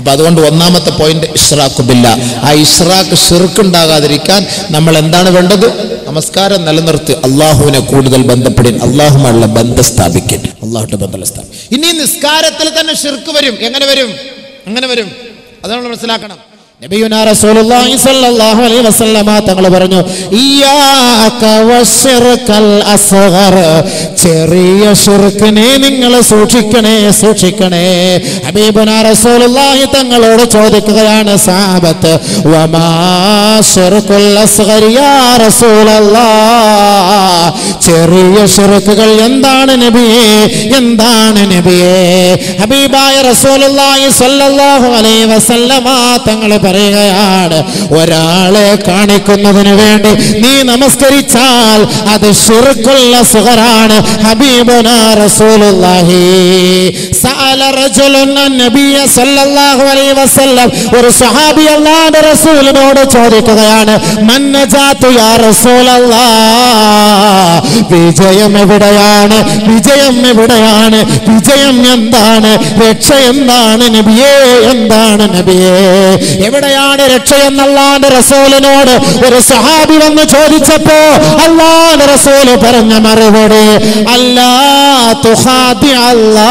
അപ്പൊ അതുകൊണ്ട് ഒന്നാമത്തെ പോയിന്റ് ഇഷ്റാഖുബില്ല ആ ഇഷ്റാഖ് ഷിർക്കുണ്ടാകാതിരിക്കാൻ നമ്മൾ എന്താണ് വേണ്ടത് നമസ്കാരം നിലനിർത്തി അള്ളാഹുവിനെ കൂടുതൽ ബന്ധപ്പെടിൻ അള്ളാഹുമായുള്ള ബന്ധം സ്ഥാപിക്കൻ അള്ളാഹുന്റെ ബന്ധം സ്ഥാപിക്കും ഇനി നിസ്കാരത്തിൽ തന്നെ ഷിർക്ക് വരും എങ്ങനെ വരും അങ്ങനെ വരും അത് നമ്മൾ മനസ്സിലാക്കണം നബിയുനാ റസൂലുള്ളാഹി സ്വല്ലല്ലാഹു അലൈഹി വസല്ലമ തങ്ങൾ പറഞ്ഞു ഇയ്യാക വശിർക്കൽ അസ്ഗർ ചെറിയ ഷിർക്കിനെ നിങ്ങൾ സൂക്ഷിക്കണേ സൂക്ഷിക്കണേ ഹബീബുനാ റസൂലുള്ളാഹി തങ്ങളോട് ചോദിക്കുകയാണ് സഹാബത്ത് വമാ ശിർക്കുൽ അസ്ഗർ യാ റസൂലല്ലാഹ് ചെറിയ ഷിർക്കുകൾ എന്താണ് നബിയേ എന്താണ് നബിയേ ഹബീബായ റസൂലുള്ളാഹി സ്വല്ലല്ലാഹു അലൈഹി വസല്ലമ തങ്ങൾ പറയുകയാണ് ഒരാളെ കാണിക്കുന്നതിന് വേണ്ടി നീ നമസ്കരിച്ചാൽ അത് ഷിർക്കുള്ള സുഹറാണ് ഹബീബുന റസൂലുള്ളാഹി സഅല റജുലുൻ നബിയ സല്ലല്ലാഹു അലൈഹി വസല്ലം ഒരു സ്വഹാബി അല്ലാഹുവിന്റെ റസൂലിനോട് ചോദിക്കുകയാണ് മന്നജാത്തു യാ റസൂലല്ലാഹ് വിജയം എവിടെയാണ് വിജയം എവിടെയാണ് വിജയം എന്താണ് രക്ഷ എന്താണ് നബിയേ എന്താണ് നബിയേ എവിടെയാണ് രക്ഷ എന്നല്ലാണ്ട് റസൂലിനോട് ഒരു സഹാബി വന്ന് ചോദിച്ചപ്പോ അള്ളാന്റെ റസൂല് പറഞ്ഞ മറുപടി അല്ലാ തുഹാദി അല്ലാ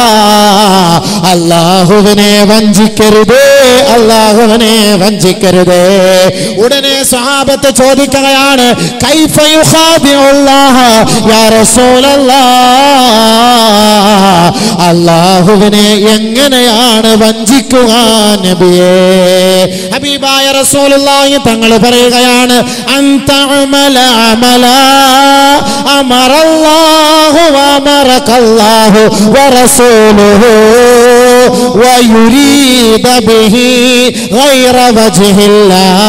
അള്ളാഹുവിനെ വഞ്ചിക്കരുതേ അള്ളാഹുവിനെ വഞ്ചിക്കരുതേ ഉടനെ സഹാബത്ത് ചോദിക്കുകയാണ് കൈഫ യുഖാദിഉല്ലാഹ യാ റസൂലല്ലാഹ് അള്ളാഹുവിനെ എങ്ങനെയാണ് വഞ്ചിക്കുക നബിയേ ഹബീബായ റസൂലുള്ളാഹി തങ്ങൾ പറയുകയാണ് അൻത അമല അമല അമറല്ലാഹു വമറകല്ലാഹു വറസൂലുഹു ويريد به غير وجه الله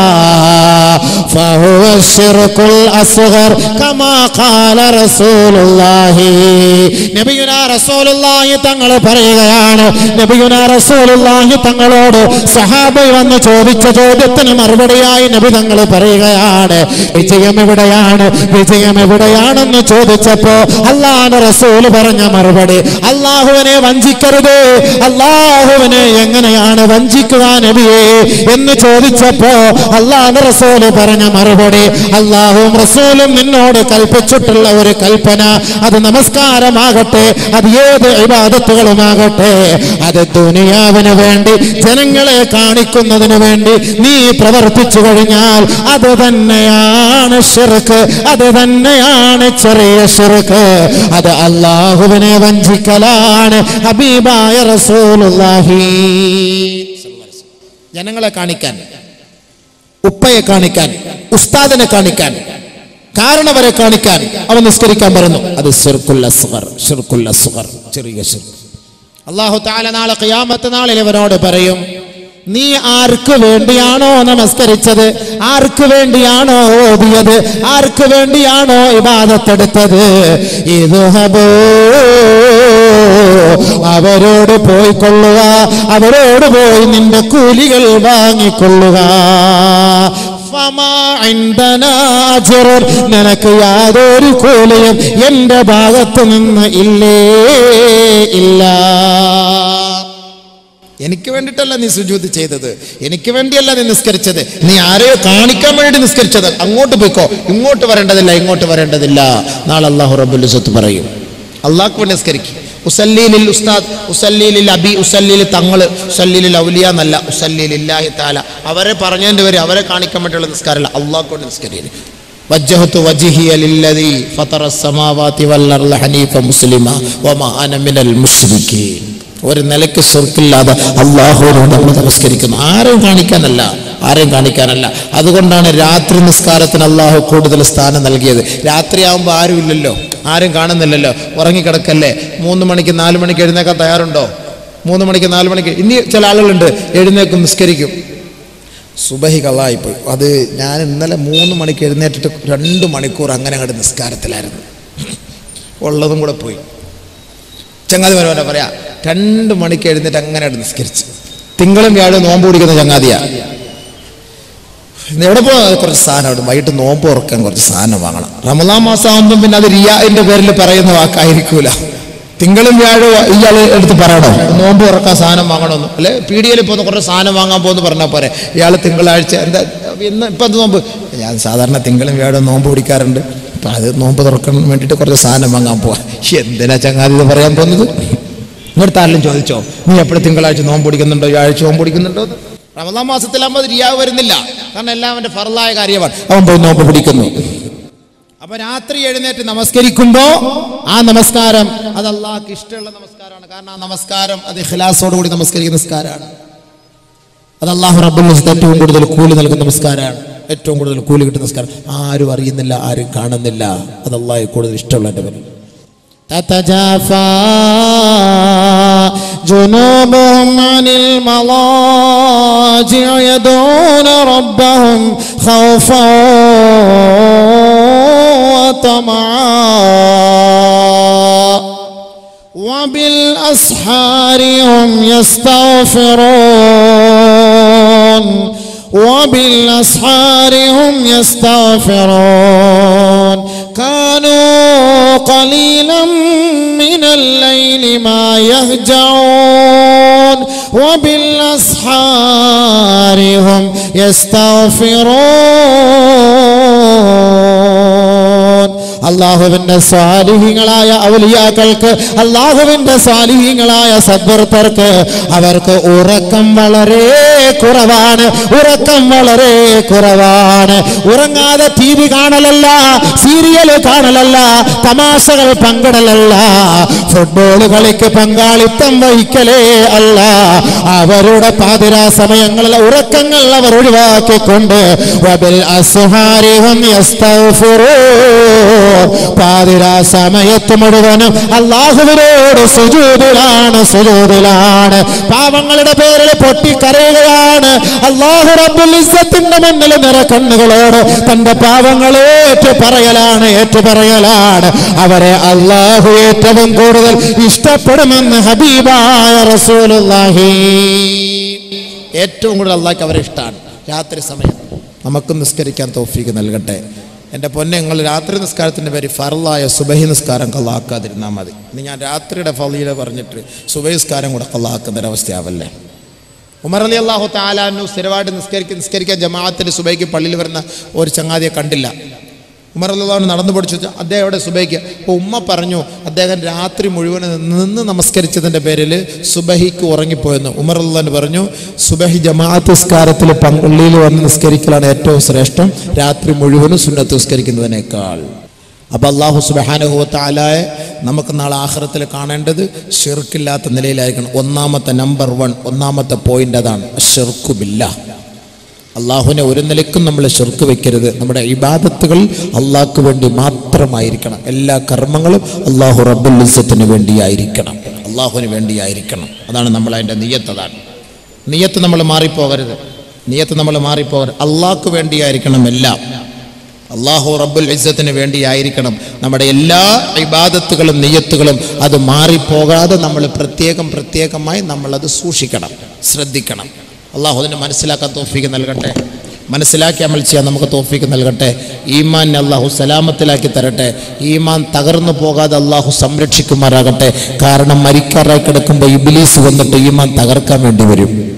فهو الشرك الأصغر كما قال رسول الله നബിയുനാ റസൂലുള്ളാഹി തങ്ങൾ പറയുകയാണ് നബിയുനാ റസൂലുള്ളാഹി തങ്ങളോട് സഹാബ വന്ന് ചോദിച്ച ചോദ്യത്തിന് മറുപടിയായി നബി തങ്ങൾ പറയുകയാണ് വിജയം എവിടെയാണ് വിജയം എവിടെയാണെന്ന് ചോദിച്ചപ്പോ അള്ളാഹ് റസൂൽ പറഞ്ഞ മറുപടി അള്ളാഹുവിനെ വഞ്ചിക്കരുത് അള്ളാഹുവിനെ എങ്ങനെയാണ് വഞ്ചിക്കുക നബിയെ എന്ന് ചോദിച്ചപ്പോ അള്ളാഹ് റസൂല് പറഞ്ഞ മറുപടി അള്ളാഹും റസൂലും നിന്നോട് കൽപ്പിച്ചിട്ടുള്ള ഒരു കൽപ്പന അത് നമസ്കാരമാകട്ടെ അത് ഏത് ഇബാദത്തുകളുമാകട്ടെ അത് ദുനിയാവിന് വേണ്ടി ജനങ്ങളെ കാണിക്കുന്നതിന് വേണ്ടി നീ പ്രവർത്തിച്ചു കഴിഞ്ഞാൽ അത് തന്നെയാണ് ഷിർക്ക് അത് തന്നെയാണ് ചെറിയ ഷിർക്ക് അത് അള്ളാഹുവിനെ വഞ്ചിക്കലാണ് ഹബീബായ റസൂലുള്ളാഹി ജനങ്ങളെ കാണിക്കാൻ ഉപ്പയെ കാണിക്കാൻ ഉസ്താദിനെ കാണിക്കാൻ കാരണവരെ കാണിക്കാൻ അവൻ നിസ്കരിക്കാൻ പറഞ്ഞു അത് ഷിർക്കുൽ അസ്ഗർ ഷിർക്കുൽ അസ്ഗർ ചെറിയ ഷിർക്ക് അള്ളാഹു താല നാളെ ഖിയാമത്ത് നാളിൽ ഇവനോട് പറയും നീ ആർക്ക് വേണ്ടിയാണോ നമസ്കരിച്ചത് ആർക്ക് വേണ്ടിയാണോ ഓതിയത് ആർക്ക് വേണ്ടിയാണോ ഇബാദത്തെടുത്തത് ഇദ്ഹബൂ അവരോട് പോയിക്കൊള്ളുക അവരോട് പോയി നിന്റെ കൂലികൾ വാങ്ങിക്കൊള്ളുക ഫമാ ഇൻദനാ അജ്റുൻ. നിനക്ക് യാതൊരു കൂലിയും എന്റെ ഭാഗത്ത് നിന്ന് ഇല്ലേ ഇല്ല എനിക്ക് വേണ്ടിയിട്ടല്ല നീ സുജൂത് ചെയ്തത് എനിക്ക് വേണ്ടിയല്ല നീ നിസ്കരിച്ചത് നീ ആരെയോ കാണിക്കാൻ വേണ്ടി നിസ്കരിച്ചത് അങ്ങോട്ട് പോയിക്കോ ഇങ്ങോട്ട് വരേണ്ടതില്ല ഇങ്ങോട്ട് വരേണ്ടതില്ല നാളെ അള്ളാഹു റബ്ബുൽ സ്വത്ത് പറയും അള്ളാഹ്ക്ക് വേണ്ടി നിസ്കരിക്കും ഉസല്ലീലിൽ ഉസ്താദ് ഉസല്ലീലിൽ അബി ഉസല്ലീൽ തങ്ങള് ഉസല്ലീലിൽ ഔലിയ എന്നല്ല ഉസല്ലീലില്ലാഹി താല അവരെ പറഞ്ഞതിൻ്റെ പേര് അവരെ കാണിക്കാൻ വേണ്ടിയുള്ള നിസ്കാരമല്ല അള്ളാഹ് കൊണ്ട് നിസ്കരിക്കും വജ്ജഹത്തു വജിഹിയ ലില്ലദീ ഫതറ السماوات والارض ഹനീഫ മുസ്ലിമ വമാ അന മിനൽ മുശ്രിക്കീൻ ഒരു നിലയ്ക്ക് ശിർക്കില്ലാതെ അള്ളാഹുവിനോട് നമ്മൾ നമസ്കരിക്കുന്നു ആരെയും കാണിക്കാനല്ല ആരെയും കാണിക്കാനല്ല അതുകൊണ്ടാണ് രാത്രി നിസ്കാരത്തിന് അള്ളാഹു കൂടുതൽ സ്ഥാനം നൽകിയത് രാത്രിയാകുമ്പോൾ ആരും ഇല്ലല്ലോ ആരും കാണുന്നില്ലല്ലോ ഉറങ്ങിക്കിടക്കല്ലേ മൂന്ന് മണിക്ക് നാല് മണിക്ക് എഴുന്നേക്കാൻ തയ്യാറുണ്ടോ മൂന്ന് മണിക്ക് നാല് മണിക്ക് ഇനി ചില ആളുകളുണ്ട് എഴുന്നേക്കും നിസ്കരിക്കും സുബഹി കള്ളായിപ്പോയി അത് ഞാൻ ഇന്നലെ മൂന്ന് മണിക്ക് എഴുന്നേറ്റിട്ട് രണ്ട് മണിക്കൂർ അങ്ങനെ അങ്ങോട്ട് നിസ്കാരത്തിലായിരുന്നു ഉള്ളതും കൂടെ പോയി ചങ്ങാതി വരവനെ പറയാ രണ്ട് മണിക്ക് എഴുന്നേറ്റ് അങ്ങനെ അങ്ങട് നിസ്കരിച്ച് തിങ്കളും വ്യാഴം നോമ്പ് പിടിക്കുന്ന ചങ്ങാതിയാ ഇന്ന് എവിടെ പോ കുറച്ച് സാധനം ഉണ്ട് വൈകിട്ട് നോമ്പ് ഉറക്കാൻ കുറച്ച് സാധനം വാങ്ങണം റമദാൻ മാസം ആകുമ്പം പിന്നെ അത് റിയാന്റെ പേരിൽ പറയുന്ന വാക്കായിരിക്കൂല തിങ്കളും വ്യാഴവും ഇയാൾ എടുത്ത് പറയണോ നോമ്പ് തുറക്കാൻ സാധനം വാങ്ങണമെന്ന് അല്ലെ പീടികയിൽ പോകുന്ന കുറേ സാധനം വാങ്ങാൻ പോകുന്നു പറഞ്ഞാൽ പോരെ ഇയാൾ തിങ്കളാഴ്ച എന്താ ഇന്ന് ഇപ്പം എന്ത് നോമ്പ് ഞാൻ സാധാരണ തിങ്കളും വ്യാഴവും നോമ്പ് പിടിക്കാറുണ്ട് അപ്പം അത് നോമ്പ് തുറക്കാൻ വേണ്ടിയിട്ട് കുറച്ച് സാധനം വാങ്ങാൻ പോവാ എന്തിനാ ചങ്ങാതി ഇത് പറയാൻ പോകുന്നത് ഇങ്ങോട്ട് ആരെങ്കിലും ചോദിച്ചോ നീ എപ്പോഴും തിങ്കളാഴ്ച നോമ്പ് പിടിക്കുന്നുണ്ടോ വ്യാഴാഴ്ച നോമ്പ് പിടിക്കുന്നുണ്ടോ എന്ന്? റമദാൻ മാസത്തിലാകുമ്പോൾ അത് റിയാവ് വരുന്നില്ല കാരണം എല്ലാം അവൻ്റെ ഫറലായ കാര്യമാണ് അവൻ പോയി നോമ്പ് പിടിക്കുന്നു അപ്പൊ രാത്രി എഴുന്നേറ്റ് നമസ്കരിക്കുമ്പോ ആ നമസ്കാരം അത് അള്ളാഹ്ക്ക് ഇഷ്ടമുള്ള നമസ്കാരമാണ് കാരണം ആ നമസ്കാരം അത് ഖിലാസോട് കൂടി നമസ്കരിക്കുന്ന നമസ്കാരമാണ് അത് അള്ളാഹു റബ്ബുൽ ഇസ്സത്ത് ഏറ്റവും കൂടുതൽ കൂലി നൽകുന്ന നമസ്കാരമാണ് ഏറ്റവും കൂടുതൽ കൂലി കിട്ടുന്ന നമസ്കാരം ആരും അറിയുന്നില്ല ആരും കാണുന്നില്ല അത് അള്ളാഹ് കൂടുതൽ ഇഷ്ടമുള്ള എൻ്റെ പേര് تتجافى جنوبهم عن المضاجع يدعون ربهم خوفا وطمعا وبالأسحار هم يستغفرون وبالأسحار هم يستغفرون كانوا قليلا من الليل ما يهجعون وبالأسحار هم يستغفرون അള്ളാഹുവിന്റെ സ്വാലിഹ്യങ്ങളായ ഔലിയാക്കൾക്ക് അള്ളാഹുവിന്റെ സ്വാലിഹ്യങ്ങളായ സദ്വർത്തർക്ക് അവർക്ക് ഉറക്കം വളരെ കുറവാണ് ഉറക്കം വളരെ കുറവാണ് ഉറങ്ങാതെ ടി വി കാണലല്ല സീരിയൽ കാണലല്ല തമാശകൾ പങ്കിടലല്ല ഫുട്ബോൾ കളിക്ക് പങ്കാളിത്തം വഹിക്കലേ അല്ല അവരുടെ പാതിരാ സമയങ്ങളിൽ ഉറക്കങ്ങൾ അവർ ഒഴിവാക്കിക്കൊണ്ട് വബിൽ അസ്ഹാരിഹും യസ്തഗ്ഫിറൂൻ പാതിരാ സമയത്ത് മുഴുവനും അള്ളാഹുവിനോട് സുജൂദിലാണ് സുജൂദിലാണ് പാവങ്ങളുടെ പേരിൽ പൊട്ടിക്കരയുകയാണ് അള്ളാഹു റബ്ബുൽ ഇസ്സത്തിന്റെ മുന്നിൽ നിറക്കണ്ണുകളോട് തന്റെ പാവങ്ങളെ ഏറ്റു പറയലാണ് ഏറ്റു പറയലാണ് അവരെ അള്ളാഹു ഏറ്റവും കൂടുതൽ ഇഷ്ടപ്പെടുമെന്ന് ഹബീബായ റസൂലുള്ളാഹി ഏറ്റവും കൂടുതൽ അള്ളാഹ്ക്ക് അവരെ ഇഷ്ടമാണ് രാത്രി സമയം നമുക്ക് നിസ്കരിക്കാൻ തോഫീക്ക് നൽകട്ടെ എൻ്റെ പൊന്നെ നിങ്ങൾ രാത്രി നിസ്കാരത്തിൻ്റെ പേര് ഫറലായ സുബഹി നിസ്കാരം കള്ളാക്കാതിരുന്നാൽ മതി ഇനി ഞാൻ രാത്രിയുടെ ഫലീല പറഞ്ഞിട്ട് സുബഹി നിസ്കാരം കൂടെ കള്ളാക്കുന്ന ഒരവസ്ഥയാവല്ലേ ഉമർ അലി അള്ളാഹു താലാനു സ്ഥിരമായിട്ട് നിസ്കരിക്കാൻ നിസ്കരിക്കാൻ ജമാഅത്തിന് സുബൈക്ക് പള്ളിയിൽ വരുന്ന ഒരു ചങ്ങാതിയെ കണ്ടില്ല ഉമർ അള്ളാഹു നടന്നു പഠിച്ചു അദ്ദേഹം അവിടെ സുബൈക്ക് അപ്പോൾ ഉമ്മ പറഞ്ഞു അദ്ദേഹം രാത്രി മുഴുവൻ നിന്ന് നമസ്കരിച്ചതിൻ്റെ പേരിൽ സുബഹിക്ക് ഉറങ്ങിപ്പോയെന്ന് ഉമർ അള്ളഹാൻ പറഞ്ഞു സുബഹി ജമാഅത്ത് നിസ്കാരത്തിൽ പള്ളിയിൽ വന്ന് നിസ്കരിക്കലാണ് ഏറ്റവും ശ്രേഷ്ഠം രാത്രി മുഴുവനും സുന്നത്ത് നിസ്കരിക്കുന്നതിനേക്കാൾ അപ്പോൾ അള്ളാഹു സുബഹാനുഭവത്താലായ നമുക്ക് നാളെ ആഹ്റത്തിൽ കാണേണ്ടത് ഷിർക്കില്ലാത്ത നിലയിലായിരിക്കണം ഒന്നാമത്തെ നമ്പർ വൺ ഒന്നാമത്തെ പോയിന്റ് അതാണ് ഷിർക്കുമില്ല അള്ളാഹുവിനെ ഒരു നിലയ്ക്കും നമ്മൾ ഷിർക്ക് വെക്കരുത് നമ്മുടെ ഇബാദത്തുകൾ അള്ളാഹ്ക്ക് വേണ്ടി മാത്രമായിരിക്കണം എല്ലാ കർമ്മങ്ങളും അള്ളാഹു റബ്ബുൽ ഇസ്സത്തിന് വേണ്ടിയായിരിക്കണം അള്ളാഹുവിന് വേണ്ടിയായിരിക്കണം അതാണ് നമ്മൾ അതിൻ്റെ നിയത്ത് അതാണ് നിയത്ത് നമ്മൾ മാറിപ്പോകരുത് നിയത്ത് നമ്മൾ മാറിപ്പോകരുത് അള്ളാഹ്ക്ക് വേണ്ടിയായിരിക്കണം എല്ലാം അള്ളാഹു റബ്ബുൽ ഇസ്സത്തിന് വേണ്ടിയായിരിക്കണം നമ്മുടെ എല്ലാ ഇബാദത്തുകളും നെയ്യത്തുകളും അത് മാറിപ്പോകാതെ നമ്മൾ പ്രത്യേകം പ്രത്യേകമായി നമ്മളത് സൂക്ഷിക്കണം ശ്രദ്ധിക്കണം അള്ളാഹു അതിനെ മനസ്സിലാക്കാൻ തോഫിക്ക് നൽകട്ടെ മനസ്സിലാക്കി അമൽ ചെയ്യാൻ നമുക്ക് തോഫിക്ക് നൽകട്ടെ ഈമാൻ അള്ളാഹു സലാമത്തിലാക്കി തരട്ടെ ഈമാൻ തകർന്നു പോകാതെ അള്ളാഹു സംരക്ഷിക്കുമാറാകട്ടെ കാരണം മരിക്കാറായി കിടക്കുമ്പോൾ ഇബിലീസ് വന്നിട്ട് ഈമാൻ തകർക്കാൻ വേണ്ടി വരും